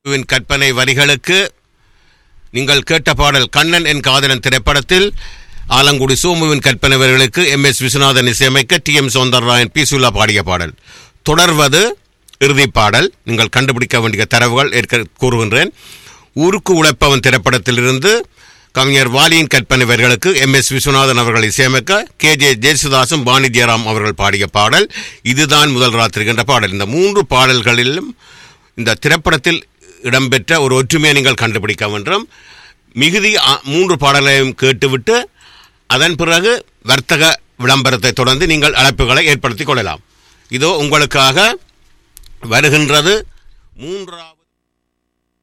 win கற்பனை வரிகளுக்கு நீங்கள் கேட்ட பாடல் கண்ணன் என் காதலன் திரைப்படத்தில் ஆலங்குடி சோமுவின் கற்பனை வரிகளுக்கு எம் எஸ் விஸ்வநாதன் இசையமைக்க டி எம் சௌந்தரராயன் பி சுல்லா பாடிய பாடல் தொடர்வது இறுதிப் பாடல் நீங்கள் கண்டுபிடிக்க வேண்டிய தரவுகள் ஏற்க கூறுகின்றேன் ஊருக்கு உழைப்பவன் திரைப்படத்திலிருந்து கவிஞர் வாலியின் கற்பனை வரிகளுக்கு எம் எஸ் விஸ்வநாதன் அவர்கள் இசையமைக்க கே ஜே ஜெயசுதாசும் பாணி ஜெயராம் அவர்கள் பாடிய பாடல் இதுதான் முதல் ராத்திரி என்ற பாடல் இந்த மூன்று பாடல்களிலும் இந்த திரைப்படத்தில் இடம்பெற்ற ஒரு ஒற்றுமையை நீங்கள் கண்டுபிடிக்க வேண்டும் மிகுதி ஆ, மூன்று பாடல்களையும் கேட்டுவிட்டு அதன் பிறகு வர்த்தக விளம்பரத்தை தொடர்ந்து நீங்கள் அழைப்புகளை ஏற்படுத்திக் கொள்ளலாம் இதோ உங்களுக்காக வருகின்றது மூன்றாவது